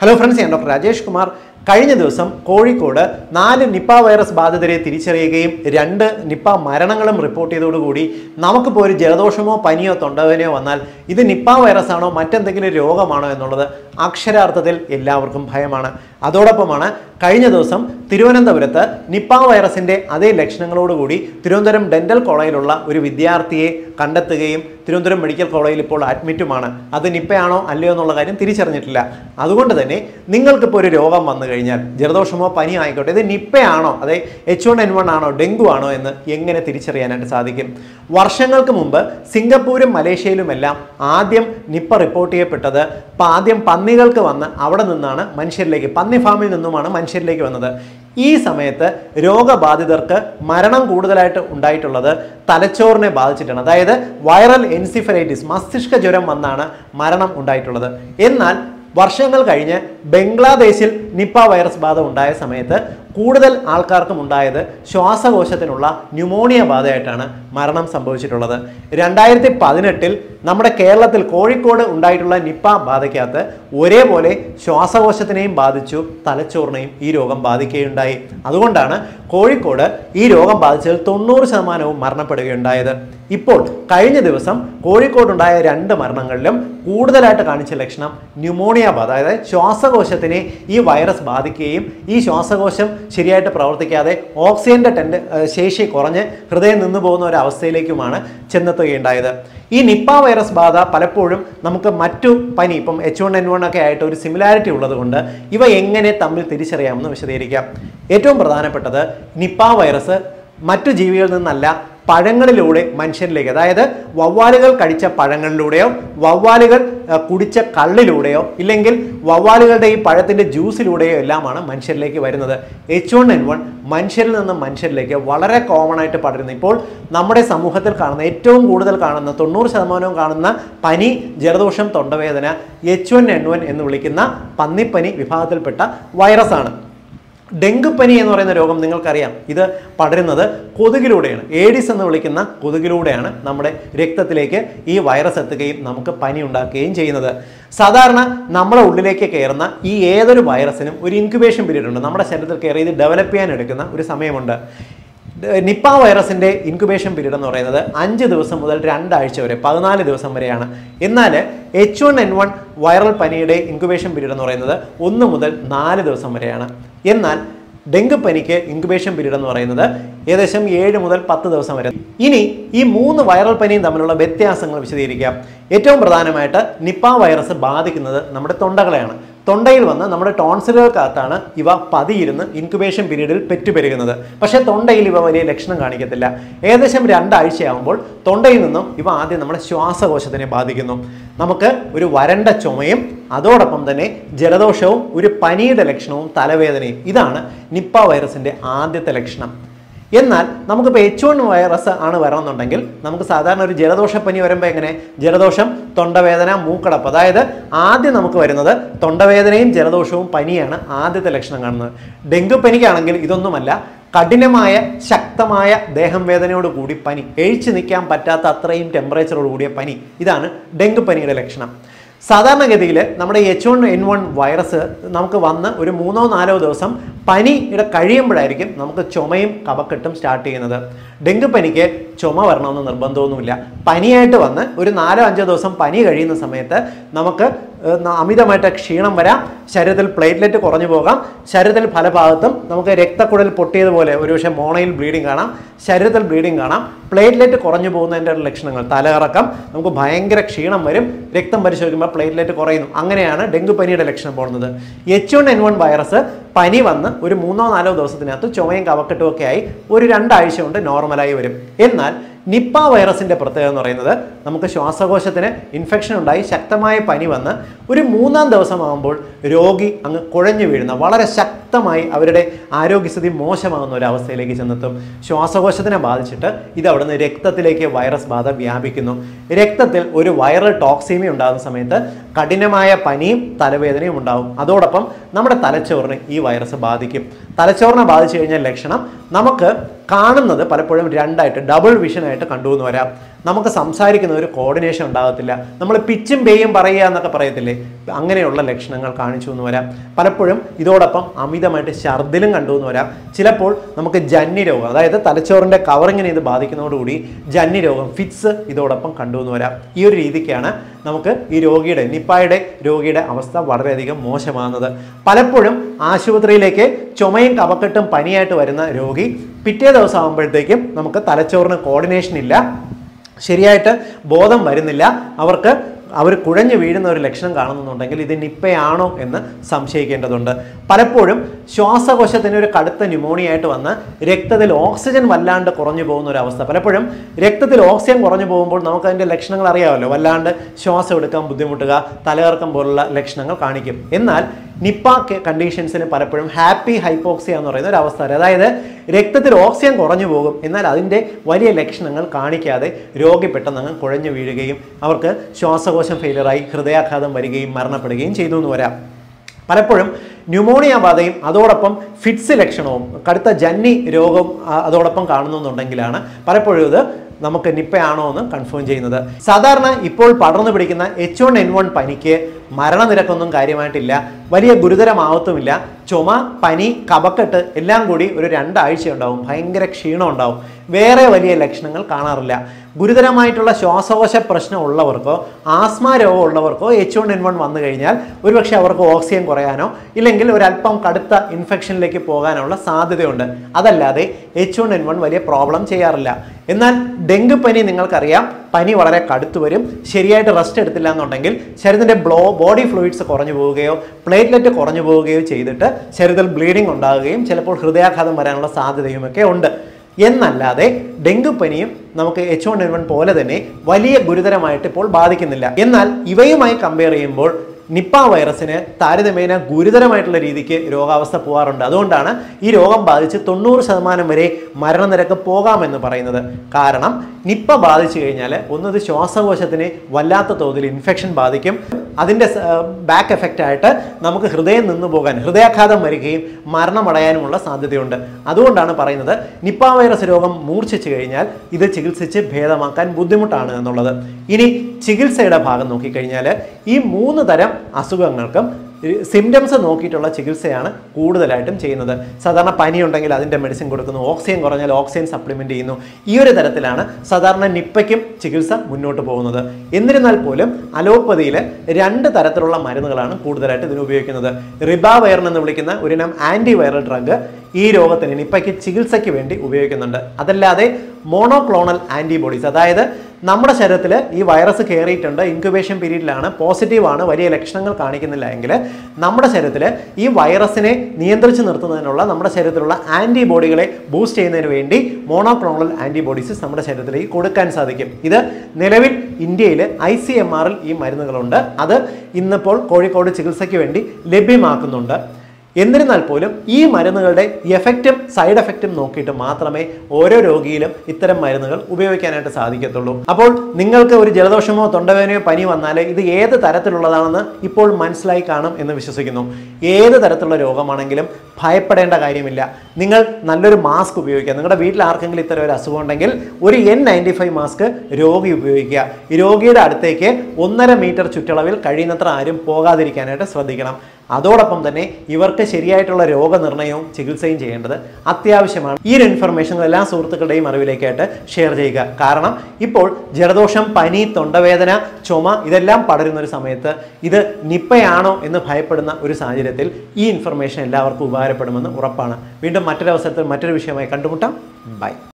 Hello friends ഞാൻ doctor Rajesh Kumar കഴിഞ്ഞ ദിവസം കോഴിക്കോട് നാല് നിപ്പ വൈറസ് ബാധിതരെ തിരിച്ചറിയുകയും രണ്ട് നിപ്പ മരണങ്ങളും റിപ്പോർട്ട് ചെയ്തതോടുകൂടി നമുക്കിപ്പോൾ ഒരു ജലദോഷമോ പനിയോ തൊണ്ടവേനയോ വന്നാൽ ഇത് നിപ്പ വൈറസ് ആണോ മറ്റെന്തെങ്കിലും രോഗമാണോ എന്നുള്ളത് അക്ഷരാർത്ഥത്തിൽ എല്ലാവർക്കും ഭയമാണ് അതോടൊപ്പമാണ് കഴിഞ്ഞ ദിവസം തിരുവനന്തപുരത്ത് നിപ്പ വൈറസിന്റെ അതേ ലക്ഷണങ്ങളോടുകൂടി തിരുവനന്തപുരം ഡെന്റൽ കോളേജിലുള്ള ഒരു വിദ്യാർത്ഥിയെ കണ്ടെത്തുകയും തിരുവനന്തപുരം മെഡിക്കൽ കോളേജിൽ ഇപ്പോൾ അഡ്മിറ്റുമാണ് അത് നിപ്പയാണോ അല്ലയോ എന്നുള്ള കാര്യം തിരിച്ചറിഞ്ഞിട്ടില്ല അതുകൊണ്ട് തന്നെ നിങ്ങൾക്കിപ്പോൾ ഒരു രോഗം വന്നു കഴിഞ്ഞാൽ ജലദോഷമോ പനിയോ ആയിക്കോട്ടെ ഇത് നിപ്പയാണോ അതെ എച്ച് വൺ എൻ വൺ ആണോ ഡെങ്കു ആണോ എന്ന് എങ്ങനെ തിരിച്ചറിയാനായിട്ട് സാധിക്കും വർഷങ്ങൾക്ക് മുമ്പ് സിംഗപ്പൂരും മലേഷ്യയിലുമെല്ലാം ആദ്യം നിപ്പ റിപ്പോർട്ട് ചെയ്യപ്പെട്ടത് പ- ആദ്യം പന്നികൾക്ക് വന്ന് അവിടെ നിന്നാണ് മനുഷ്യരിലേക്ക് പന്നി ഫാമിൽ നിന്നുമാണ് മനുഷ്യരിലേക്ക് വന്നത് ഈ സമയത്ത് രോഗബാധിതർക്ക് മരണം കൂടുതലായിട്ട് ഉണ്ടായിട്ടുള്ളത് തലച്ചോറിനെ ബാധിച്ചിട്ടാണ് അതായത് വൈറൽ എൻസിഫലൈറ്റിസ് മസ്തിഷ്ക ജ്വരം വന്നാണ് മരണം ഉണ്ടായിട്ടുള്ളത് എന്നാൽ വർഷങ്ങൾ കഴിഞ്ഞ് ബംഗ്ലാദേശിൽ നിപ്പ വൈറസ് ബാധ ഉണ്ടായ സമയത്ത് കൂടുതൽ ആൾക്കാർക്കും ഉണ്ടായത് ശ്വാസകോശത്തിനുള്ള ന്യൂമോണിയ ബാധയായിട്ടാണ് മരണം സംഭവിച്ചിട്ടുള്ളത് രണ്ടായിരത്തി പതിനെട്ടിൽ നമ്മുടെ കേരളത്തിൽ കോഴിക്കോട് ഉണ്ടായിട്ടുള്ള നിപ്പ ബാധയ്ക്കകത്ത് ഒരേപോലെ ശ്വാസകോശത്തിനെയും ബാധിച്ചു തലച്ചോറിനെയും ഈ രോഗം ബാധിക്കുകയുണ്ടായി അതുകൊണ്ടാണ് കോഴിക്കോട് ഈ രോഗം ബാധിച്ചതിൽ തൊണ്ണൂറ് ശതമാനവും മരണപ്പെടുകയുണ്ടായത് ഇപ്പോൾ കഴിഞ്ഞ ദിവസം കോഴിക്കോടുണ്ടായ രണ്ട് മരണങ്ങളിലും കൂടുതലായിട്ട് കാണിച്ച ലക്ഷണം ന്യൂമോണിയ ബാധ അതായത് ശ്വാസകോശത്തിനെ ഈ വൈറസ് ബാധിക്കുകയും ഈ ശ്വാസകോശം ശരിയായിട്ട് പ്രവർത്തിക്കാതെ ഓക്സിജന്റെ ടെൻഡ് ശേഷി കുറഞ്ഞ് ഹൃദയം നിന്നു പോകുന്ന ഒരു അവസ്ഥയിലേക്കുമാണ് ചെന്നെത്തുകയുണ്ടായത് ഈ നിപ്പ വൈറസ് ബാധ പലപ്പോഴും നമുക്ക് മറ്റു പനി ഇപ്പം എച്ച് വൺ എൻ വൺ ഒക്കെ ആയിട്ട് ഒരു സിമിലാരിറ്റി ഉള്ളതുകൊണ്ട് ഇവ എങ്ങനെ തമ്മിൽ തിരിച്ചറിയാമെന്ന് വിശദീകരിക്കാം ഏറ്റവും പ്രധാനപ്പെട്ടത് നിപ്പ വൈറസ് മറ്റു ജീവികളിൽ നിന്നല്ല പഴങ്ങളിലൂടെ മനുഷ്യരിലേക്ക് അതായത് വവ്വാലുകൾ കഴിച്ച പഴങ്ങളിലൂടെയോ വവ്വാലുകൾ അഹ്, കുടിച്ച കള്ളിലൂടെയോ ഇല്ലെങ്കിൽ വവ്വാലുകളുടെ ഈ പഴത്തിന്റെ ജ്യൂസിലൂടെയോ എല്ലാമാണ് മനുഷ്യരിലേക്ക് വരുന്നത് എച്ച് വൺ എൻ വൺ മനുഷ്യരിൽ നിന്നും മനുഷ്യരിലേക്ക് വളരെ കോമൺ ആയിട്ട് പടരുന്നു ഇപ്പോൾ നമ്മുടെ സമൂഹത്തിൽ കാണുന്ന ഏറ്റവും കൂടുതൽ കാണുന്ന തൊണ്ണൂറ് ശതമാനവും കാണുന്ന പനി ജലദോഷം തൊണ്ടവേദന എച്ച് വൺ എൻ വൺ എന്ന് വിളിക്കുന്ന പന്നിപ്പനി വിഭാഗത്തിൽപ്പെട്ട വൈറസാണ് ഡെങ്കുപ്പനി എന്ന് പറയുന്ന രോഗം നിങ്ങൾക്കറിയാം ഇത് പടരുന്നത് കൊതുകിലൂടെയാണ് ഏഡിസ് എന്ന് വിളിക്കുന്ന കൊതുകിലൂടെയാണ് നമ്മുടെ രക്തത്തിലേക്ക് ഈ വൈറസ് എത്തുകയും നമുക്ക് പനി ഉണ്ടാക്കുകയും ചെയ്യുന്നത് സാധാരണ നമ്മുടെ ഉള്ളിലേക്ക് കയറുന്ന ഈ ഏതൊരു വൈറസിനും ഒരു ഇൻക്യുബേഷൻ പീരീഡ് ഉണ്ട് നമ്മുടെ ശരീരത്തിൽ കയറി ഇത് ഡെവലപ്പ് ചെയ്യാൻ എടുക്കുന്ന ഒരു സമയമുണ്ട് നിപ്പ വൈറസിന്റെ ഇൻക്യുബേഷൻ പീരീഡ് എന്ന് പറയുന്നത് അഞ്ച് ദിവസം മുതൽ രണ്ടാഴ്ച വരെ പതിനാല് ദിവസം വരെയാണ് എന്നാൽ H one N one viral പനിയുടെ ഇൻക്യുബേഷൻ പീരീഡ് എന്ന് പറയുന്നത് ഒന്ന് മുതൽ നാല് ദിവസം വരെയാണ് എന്നാൽ ഡെങ്കുപ്പനിക്ക് ഇൻക്യുബേഷൻ പീരീഡ് എന്ന് പറയുന്നത് ഏകദേശം ഏഴ് മുതൽ പത്ത് ദിവസം വരെ ഇനി ഈ മൂന്ന് വൈറൽ പനിയും തമ്മിലുള്ള വ്യത്യാസങ്ങൾ വിശദീകരിക്കാം ഏറ്റവും പ്രധാനമായിട്ട് നിപ്പ വൈറസ് ബാധിക്കുന്നത് നമ്മുടെ തൊണ്ടകളെയാണ് തൊണ്ടയിൽ വന്ന് നമ്മുടെ ടോൺസിലുകൾക്കകത്താണ് ഇവ പതിയിരുന്ന് ഇൻക്യുബേഷൻ പീരീഡിൽ പെറ്റുപെരുകുന്നത് പക്ഷേ തൊണ്ടയിൽ ഇവ വലിയ ലക്ഷണം കാണിക്കത്തില്ല ഏകദേശം രണ്ടാഴ്ചയാകുമ്പോൾ തൊണ്ടയിൽ നിന്നും ഇവ ആദ്യം നമ്മുടെ ശ്വാസകോശത്തിനെ ബാധിക്കുന്നു നമുക്ക് ഒരു വരണ്ട ചുമയും അതോടൊപ്പം തന്നെ ജലദോഷവും ഒരു പനിയുടെ ലക്ഷണവും തലവേദനയും ഇതാണ് നിപ്പ വൈറസിന്റെ ആദ്യത്തെ ലക്ഷണം എന്നാൽ നമുക്കിപ്പോൾ എച്ച് വൺ വൈറസ് ആണ് വരണമെന്നുണ്ടെങ്കിൽ നമുക്ക് സാധാരണ ഒരു ജലദോഷപ്പനി വരുമ്പോൾ എങ്ങനെ ജലദോഷം തൊണ്ടവേദന മൂക്കടപ്പ് അതായത് ആദ്യം നമുക്ക് വരുന്നത് തൊണ്ടവേദനയും ജലദോഷവും പനിയാണ് ആദ്യത്തെ ലക്ഷണം കാണുന്നത് ഡെങ്കു പനിക്കാണെങ്കിൽ ഇതൊന്നുമല്ല കഠിനമായ ശക്തമായ ദേഹം വേദനയോട് കൂടി പനി എഴിച്ചു നിൽക്കാൻ പറ്റാത്ത അത്രയും ടെമ്പറേച്ചറോട് കൂടിയ പനി ഇതാണ് ഡെങ്കു പനിയുടെ ലക്ഷണം സാധാരണഗതിയിൽ നമ്മുടെ H one N one virus നമുക്ക് വന്ന് ഒരു മൂന്നോ നാലോ ദിവസം പനിയുടെ കഴിയുമ്പോഴായിരിക്കും നമുക്ക് ചുമയും കഫക്കെട്ടും സ്റ്റാർട്ട് ചെയ്യുന്നത് ഡെങ്കു പനിക്ക് ചുമ വരണമെന്ന് നിർബന്ധമൊന്നുമില്ല പനിയായിട്ട് വന്ന് ഒരു നാലോ അഞ്ചോ ദിവസം പനി കഴിയുന്ന സമയത്ത് നമുക്ക് ഏഹ്, ന- അമിതമായിട്ട് ക്ഷീണം വരാം ശരീരത്തിൽ പ്ലേറ്റ്ലെറ്റ് കുറഞ്ഞു പോകാം ശരീരത്തിൽ പല ഭാഗത്തും നമുക്ക് രക്തക്കുഴൽ പൊട്ടിയതുപോലെ ഒരുപക്ഷെ മോണയിൽ ബ്ലീഡിങ് കാണാം ശരീരത്തിൽ ബ്ലീഡിങ് കാണാം പ്ലേറ്റ്ലെറ്റ് കുറഞ്ഞു പോകുന്നതിൻ്റെ ലക്ഷണങ്ങൾ തലകറക്കം നമുക്ക് ഭയങ്കര ക്ഷീണം വരും രക്തം പരിശോധിക്കുമ്പോൾ പ്ലേറ്റ്ലെറ്റ് കുറയുന്നു അങ്ങനെയാണ് ഡെങ്കു പനിയുടെ ലക്ഷണം പോകുന്നത് H one N one virus പനി വന്ന് ഒരു മൂന്നോ നാലോ ദിവസത്തിനകത്ത് ചുമയും കവക്കെട്ടും ഒക്കെ ആയി ഒരു രണ്ടാഴ്ച കൊണ്ട് നോർമലായി വരും എന്നാൽ നിപ്പ വൈറസിന്റെ പ്രത്യേകത എന്ന് പറയുന്നത് നമുക്ക് ശ്വാസകോശത്തിന് ഇൻഫെക്ഷൻ ഉണ്ടായി ശക്തമായ പനി വന്ന് ഒരു മൂന്നാം ദിവസമാകുമ്പോൾ രോഗി അങ്ങ് കുഴഞ്ഞു വീഴുന്ന വളരെ ശക്തമായി അവരുടെ ആരോഗ്യസ്ഥിതി മോശമാകുന്ന ഒരു അവസ്ഥയിലേക്ക് ചെന്നെത്തും ശ്വാസകോശത്തിനെ ബാധിച്ചിട്ട് ഇത് അവിടുന്ന് രക്തത്തിലേക്ക് വൈറസ് ബാധ വ്യാപിക്കുന്നു രക്തത്തിൽ ഒരു വൈറൽ ടോക്സീമി ഉണ്ടാകുന്ന സമയത്ത് കഠിനമായ പനിയും തലവേദനയും ഉണ്ടാവും അതോടൊപ്പം നമ്മുടെ തലച്ചോറിനെ ഈ വൈറസ് ബാധിക്കും തലച്ചോറിനെ ബാധിച്ചു കഴിഞ്ഞാൽ ലക്ഷണം നമുക്ക് കാണുന്നത് പലപ്പോഴും രണ്ടായിട്ട് ഡബിൾ വിഷൻ ആയിട്ട് കണ്ടുവന്ന് വരാം നമുക്ക് സംസാരിക്കുന്ന ഒരു കോർഡിനേഷൻ ഉണ്ടാകത്തില്ല നമ്മൾ പിച്ചും പേയും പറയുക എന്നൊക്കെ പറയത്തില്ലേ അങ്ങനെയുള്ള ലക്ഷണങ്ങൾ കാണിച്ചു എന്ന് വരാം പലപ്പോഴും ഇതോടൊപ്പം അമിതമായിട്ട് ഛർദിലും കണ്ടു എന്ന് വരാം ചിലപ്പോൾ നമുക്ക് ജന്നി രോഗം അതായത് തലച്ചോറിൻ്റെ കവറിങ്ങിനെ ഇത് ബാധിക്കുന്നതോടുകൂടി ജന്നി രോഗം ഫിറ്റ്സ് ഇതോടൊപ്പം കണ്ടു എന്ന് വരാം ഈ ഒരു രീതിക്കാണ് നമുക്ക് ഈ രോഗിയുടെ നിപ്പായുടെ രോഗിയുടെ അവസ്ഥ വളരെയധികം മോശമാകുന്നത് പലപ്പോഴും ആശുപത്രിയിലേക്ക് ചുമയും കഫക്കെട്ടും പനിയായിട്ട് വരുന്ന രോഗി പിറ്റേ ദിവസം ആകുമ്പോഴത്തേക്കും നമുക്ക് തലച്ചോറിന് കോർഡിനേഷൻ ഇല്ല ശരിയായിട്ട് ബോധം വരുന്നില്ല അവർക്ക് അവർ കുഴഞ്ഞു വീഴുന്ന ഒരു ലക്ഷണം കാണുന്നുണ്ടെങ്കിൽ ഇത് നിപ്പയാണോ എന്ന് സംശയിക്കേണ്ടതുണ്ട് പലപ്പോഴും ശ്വാസകോശത്തിന് ഒരു കടുത്ത ന്യൂമോണിയ ആയിട്ട് വന്ന് രക്തത്തിൽ ഓക്സിജൻ വല്ലാണ്ട് കുറഞ്ഞു പോകുന്ന ഒരു അവസ്ഥ പലപ്പോഴും രക്തത്തിൽ ഓക്സിജൻ കുറഞ്ഞു പോകുമ്പോൾ നമുക്ക് അതിൻ്റെ ലക്ഷണങ്ങൾ അറിയാമല്ലോ വല്ലാണ്ട് ശ്വാസം എടുക്കാൻ ബുദ്ധിമുട്ടുക തലകറക്കം പോലുള്ള ലക്ഷണങ്ങൾ കാണിക്കും എന്നാൽ നിപ്പ കണ്ടീഷൻസിന് പലപ്പോഴും ഹാപ്പി ഹൈപ്പോക്സിയ എന്ന് പറയുന്ന ഒരു അവസ്ഥ വരും. അതായത് രക്തത്തിൽ ഓക്സിജൻ കുറഞ്ഞു പോകും എന്നാൽ അതിൻ്റെ വലിയ ലക്ഷണങ്ങൾ കാണിക്കാതെ രോഗി പെട്ടെന്ന് അങ്ങ് കുഴഞ്ഞു വീഴുകയും അവർക്ക് ശ്വാസകോശം ഫെയിലറായി ഹൃദയാഘാതം വരികയും മരണപ്പെടുകയും ചെയ്തു എന്ന് വരാം പലപ്പോഴും ന്യൂമോണിയ ബാധയും അതോടൊപ്പം ഫിറ്റ്സ് ലക്ഷണവും കടുത്ത ജന്നി രോഗവും ആ, അതോടൊപ്പം കാണുന്നുണ്ടെങ്കിലാണ് പലപ്പോഴും ഇത് നമുക്ക് നിപ്പയാണോ എന്ന് കൺഫേം ചെയ്യുന്നത് സാധാരണ ഇപ്പോൾ പടർന്നു പിടിക്കുന്ന എച്ച് വൺ എൻ വൺ പനിക്ക് മരണനിരക്കൊന്നും കാര്യമായിട്ടില്ല വലിയ ഗുരുതരമാവത്തുമില്ല ചുമ പനി കപക്കെട്ട് എല്ലാം കൂടി ഒരു രണ്ടാഴ്ച ഉണ്ടാവും ഭയങ്കര ക്ഷീണം ഉണ്ടാവും വേറെ വലിയ ലക്ഷണങ്ങൾ കാണാറില്ല ഗുരുതരമായിട്ടുള്ള ശ്വാസകോശ പ്രശ്നം ഉള്ളവർക്കോ ആസ്മ രോഗം ഉള്ളവർക്കോ എച്ച് വൺ എൻ വൺ വന്നു കഴിഞ്ഞാൽ ഒരുപക്ഷെ അവർക്ക് ഓക്സിജൻ കുറയാനോ ഇല്ലെങ്കിൽ ഒരല്പം കടുത്ത ഇൻഫെക്ഷനിലേക്ക് പോകാനുള്ള സാധ്യതയുണ്ട് അതല്ലാതെ എച്ച് വൺ എൻ വൺ വലിയ പ്രോബ്ലം ചെയ്യാറില്ല എന്നാൽ ഡെങ്കു പനി നിങ്ങൾക്കറിയാം പനി വളരെ കടുത്തു വരും ശരിയായിട്ട് റെസ്റ്റ് എടുത്തില്ല എന്നുണ്ടെങ്കിൽ ശരീരത്തിൻ്റെ ബ്ലോ ബോഡി ഫ്ലൂയിഡ്സ് കുറഞ്ഞു പോവുകയോ പ്ലേറ്റ്ലെറ്റ് കുറഞ്ഞു പോവുകയോ ചെയ്തിട്ട് ശരീരത്തിൽ ബ്ലീഡിംഗ് ഉണ്ടാകുകയും ചിലപ്പോൾ ഹൃദയാഘാതം വരാനുള്ള സാധ്യതയുമൊക്കെ ഉണ്ട് എന്നല്ലാതെ ഡെങ്കു പനിയും നമുക്ക് എച്ച് വൺ എൻ വൺ പോലെ തന്നെ വലിയ ഗുരുതരമായിട്ട് ഇപ്പോൾ ബാധിക്കുന്നില്ല എന്നാൽ ഇവയുമായി കമ്പയർ ചെയ്യുമ്പോൾ നിപ്പ വൈറസിന് താരതമ്യേന ഗുരുതരമായിട്ടുള്ള രീതിക്ക് രോഗാവസ്ഥ പോകാറുണ്ട് അതുകൊണ്ടാണ് ഈ രോഗം ബാധിച്ച് തൊണ്ണൂറ് ശതമാനം വരെ മരണനിരക്ക് പോകാമെന്ന് പറയുന്നത് കാരണം നിപ്പ ബാധിച്ചു കഴിഞ്ഞാൽ ഒന്നത് ശ്വാസകോശത്തിന് വല്ലാത്ത തോതിൽ ഇൻഫെക്ഷൻ ബാധിക്കും അതിൻ്റെ ബാക്ക് എഫക്റ്റ് ആയിട്ട് നമുക്ക് ഹൃദയം നിന്നു പോകാൻ ഹൃദയാഘാതം വരികയും മരണമടയാനുമുള്ള സാധ്യതയുണ്ട് അതുകൊണ്ടാണ് പറയുന്നത് നിപ്പ വൈറസ് രോഗം മൂർച്ഛിച്ചു കഴിഞ്ഞാൽ ഇത് ചികിത്സിച്ച് ഭേദമാക്കാൻ ബുദ്ധിമുട്ടാണ് എന്നുള്ളത് ഇനി ചികിത്സയുടെ ഭാഗം നോക്കിക്കഴിഞ്ഞാൽ ഈ മൂന്ന് തരം അസുഖങ്ങൾക്കും സിംറ്റംസ് നോക്കിയിട്ടുള്ള ചികിത്സയാണ് കൂടുതലായിട്ടും ചെയ്യുന്നത് സാധാരണ പനി ഉണ്ടെങ്കിൽ അതിൻ്റെ മെഡിസിൻ കൊടുക്കുന്നു ഓക്സിജൻ കുറഞ്ഞാൽ ഓക്സിജൻ സപ്ലിമെൻ്റ് ചെയ്യുന്നു ഈ ഒരു തരത്തിലാണ് സാധാരണ നിപ്പയ്ക്കും ചികിത്സ മുന്നോട്ട് പോകുന്നത് എന്നിരുന്നാൽ പോലും അലോപ്പതിയിൽ രണ്ട് തരത്തിലുള്ള മരുന്നുകളാണ് കൂടുതലായിട്ട് ഇതിന് ഉപയോഗിക്കുന്നത് റിബാവയറിൻ എന്ന് വിളിക്കുന്ന ഒരിനം ആൻറ്റി വൈറൽ ഡ്രഗ് ഈ രോഗത്തിന് നിപ്പയ്ക്ക് ചികിത്സയ്ക്ക് വേണ്ടി ഉപയോഗിക്കുന്നുണ്ട് അതല്ലാതെ മോണോക്ലോണൽ ആൻറ്റിബോഡീസ് അതായത് നമ്മുടെ ശരീരത്തിൽ ഈ വൈറസ് കയറിയിട്ടുണ്ട് ഇൻക്യുബേഷൻ പീരീഡിലാണ് പോസിറ്റീവ് ആണ് വലിയ ലക്ഷണങ്ങൾ കാണിക്കുന്നില്ല എങ്കിൽ നമ്മുടെ ശരീരത്തിൽ ഈ വൈറസിനെ നിയന്ത്രിച്ച് നിർത്തുന്നതിനുള്ള നമ്മുടെ ശരീരത്തിലുള്ള ആൻറ്റിബോഡികളെ ബൂസ്റ്റ് ചെയ്യുന്നതിന് വേണ്ടി മോണോക്ലോണൽ ആൻറ്റിബോഡീസ് നമ്മുടെ ശരീരത്തിലേക്ക് കൊടുക്കാൻ സാധിക്കും ഇത് നിലവിൽ ഇന്ത്യയിൽ ഐ സി എം ആറിൽ ഈ മരുന്നുകളുണ്ട് അത് ഇന്നിപ്പോൾ കോഴിക്കോട് ചികിത്സയ്ക്ക് വേണ്ടി ലഭ്യമാക്കുന്നുണ്ട് എന്നിരുന്നാൽ പോലും ഈ മരുന്നുകളുടെ എഫക്റ്റും സൈഡ് എഫക്റ്റും നോക്കിയിട്ട് മാത്രമേ ഓരോ രോഗിയിലും ഇത്തരം മരുന്നുകൾ ഉപയോഗിക്കാനായിട്ട് സാധിക്കത്തുള്ളൂ അപ്പോൾ നിങ്ങൾക്ക് ഒരു ജലദോഷമോ തൊണ്ടവേദനയോ പനി വന്നാൽ ഇത് ഏത് തരത്തിലുള്ളതാണെന്ന് ഇപ്പോൾ മനസ്സിലായി കാണും എന്ന് വിശ്വസിക്കുന്നു ഏത് തരത്തിലുള്ള രോഗമാണെങ്കിലും ഭയപ്പെടേണ്ട കാര്യമില്ല നിങ്ങൾ നല്ലൊരു മാസ്ക് ഉപയോഗിക്കുക നിങ്ങളുടെ വീട്ടിൽ ആർക്കെങ്കിലും ഇത്തരം ഒരു അസുഖം ഉണ്ടെങ്കിൽ ഒരു എൻ നയൻറ്റി ഫൈവ് മാസ്ക് രോഗി ഉപയോഗിക്കുക ഈ രോഗിയുടെ അടുത്തേക്ക് ഒന്നര മീറ്റർ ചുറ്റളവിൽ കഴിയുന്നത്ര ആരും പോകാതിരിക്കാനായിട്ട് ശ്രദ്ധിക്കണം അതോടൊപ്പം തന്നെ ഇവർക്ക് ശരിയായിട്ടുള്ള രോഗനിർണയവും ചികിത്സയും ചെയ്യേണ്ടത് അത്യാവശ്യമാണ് ഈ ഒരു ഇൻഫർമേഷൻ എല്ലാ സുഹൃത്തുക്കളുടെയും അറിവിലേക്കായിട്ട് ഷെയർ ചെയ്യുക കാരണം ഇപ്പോൾ ജലദോഷം പനി തൊണ്ടവേദന ചുമ ഇതെല്ലാം പടരുന്ന ഒരു സമയത്ത് ഇത് നിപ്പയാണോ എന്ന് ഭയപ്പെടുന്ന ഒരു സാഹചര്യത്തിൽ ഈ ഇൻഫർമേഷൻ എല്ലാവർക്കും ഉപകാരപ്പെടുമെന്ന് ഉറപ്പാണ് വീണ്ടും മറ്റൊരു അവസരത്തിൽ മറ്റൊരു വിഷയമായി കണ്ടുമുട്ടാം ബൈ